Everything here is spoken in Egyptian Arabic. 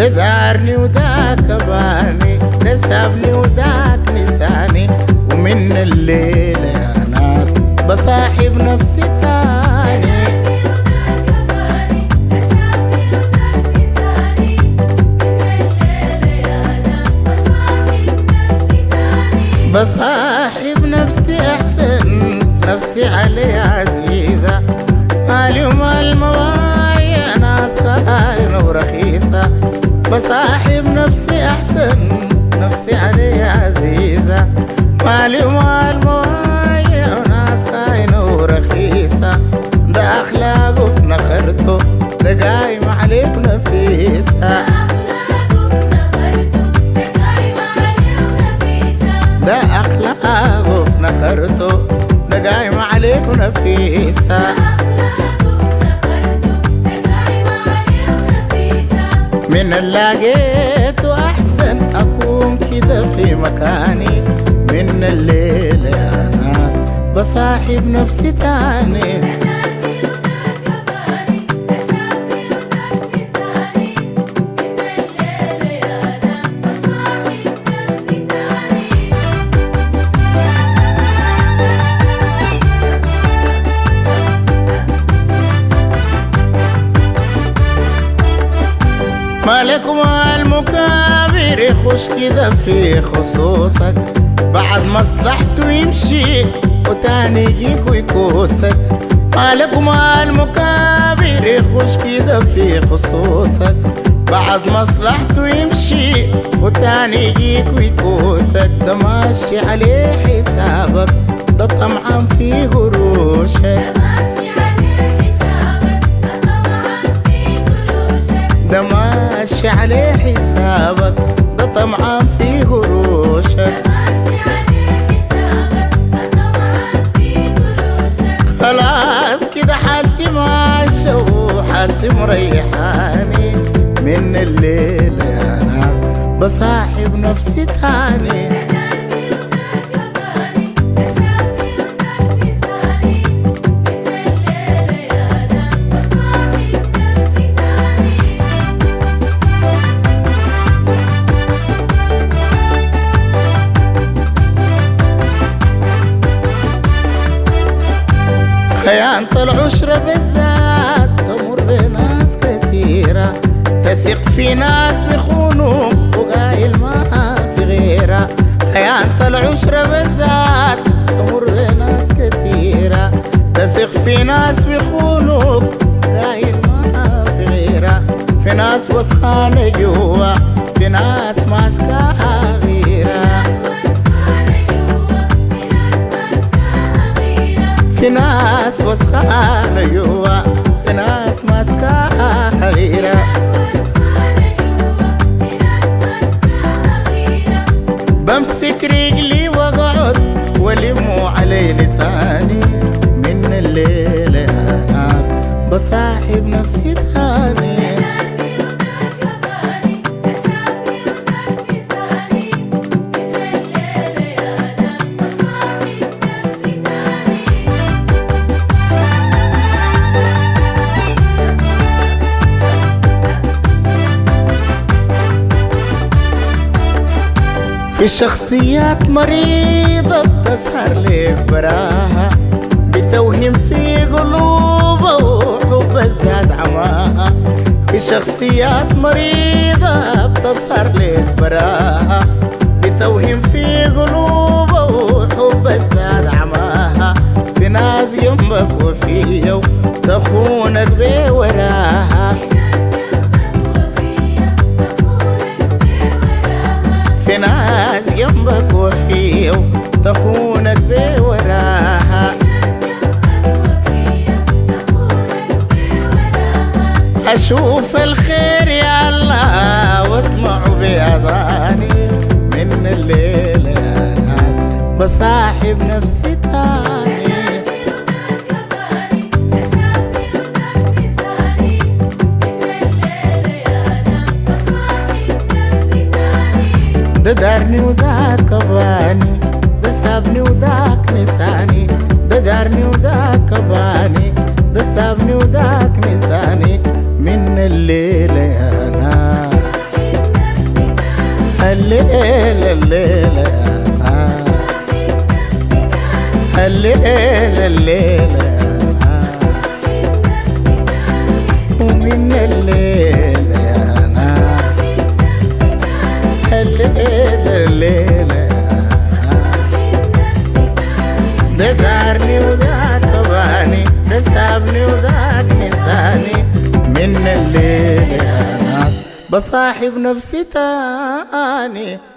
ده دارني وذاك باني ده سابني وذاك نساني ومن الليلة يا ناس بصاحب نفسي تاني بصاحب نفسي احسن نفسي علي عزيزة مالي ومال موايا ناس خاينة ورخيصة بصاحب نفسي احسن نفسي علي عزيزة مالي ومال موايا ناس خاينة ورخيصة ده اخلاقه في نخرته ده قايم عليك نفيسة ده اخلاقه في نخرته ده قايم عليك نفيسة من اللي لقيته احسن اكون كده في مكاني من الليلة يا ناس بصاحب نفسي تاني مالكم المكابر يخش كده في خصوصك بعد مصلحته يمشي وتاني يجيك ويكوسك مالكم المكابر يخش كده في خصوصك بعد مصلحته يمشي وتاني يجيك ويكوسك ده ماشي عليه حسابك ده طمعان في قروشك ده ماشي عليه حسابك ده طمعان في قروشك خلاص كده حد ماشى وحد مريحاني من الليل يا ناس بصاحب نفسي تاني خيانة العشرة بالذات تمر بناس كثيرة تثق في ناس بيخونوك وقايل ما في غيرها خيانة العشرة بالذات تمر بناس كثيرة تثق في ناس بيخونوك قايل ما في غيرها في ناس وسخانة جوا في ناس ماسكاها غيرها في ناس وسخانة جوا في ناس ماسكاها غيرة بمسك رجلي واقعد والمو علي لساني من الليل يا ناس بصاحب نفسي تاني في شخصيات مريضة بتسهر لك براها بتوهم في قلوبها وحب الزاد عماها في شخصيات مريضة بتسهر لك براها بتوهم في قلوبها وحب الزاد عماها في ناس يمك وفيه تخونك بوراها في ناس جنبك وفيه تخونك بوراها أشوف الخير يا الله واسمعوا بأذاني من الليل يا ناس بصاحب نفسي تاني ده دارني وذاك باني ده سابني وذاك نساني ده دارني وذاك باني ده سابني وذاك نساني من الليل يا ناس بصاحب نفسي تاني